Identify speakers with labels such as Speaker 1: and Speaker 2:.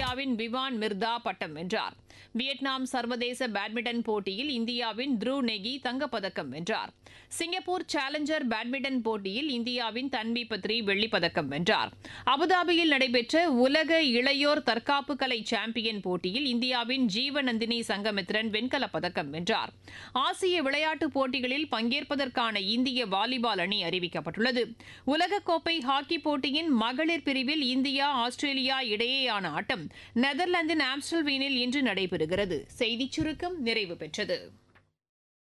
Speaker 1: இந்தியாவின் விவான் மிர்தா பட்டம் வென்றார் வியட்நாம் சர்வதேச பேட்மிண்டன் போட்டியில் இந்தியாவின் த்ருவ் நெகி தங்கப்பதக்கம் வென்றார் சிங்கப்பூர் சேலஞ்சர் பேட்மிண்டன் போட்டியில் இந்தியாவின் தன்வி பத்ரி வெள்ளிப்பதக்கம் வென்றார் அபுதாபியில் நடைபெற்ற உலக இளையோர் தற்காப்பு கலை சாம்பியன் போட்டியில் இந்தியாவின் ஜீவநந்தினி சங்கமித்ரன் வெண்கலப் பதக்கம் வென்றார் ஆசிய விளையாட்டுப் போட்டிகளில் பங்கேற்பதற்கான இந்திய வாலிபால் அணி அறிவிக்கப்பட்டுள்ளது உலகக்கோப்பை ஹாக்கி போட்டியின் மகளிர் பிரிவில் இந்தியா ஆஸ்திரேலியா இடையேயான ஆட்டம் நெதர்லாந்தின் ஆம்ஸ்டல்வீனில் இன்று நடைபெறுகிறது செய்திச் சுருக்கம் நிறைவு பெற்றது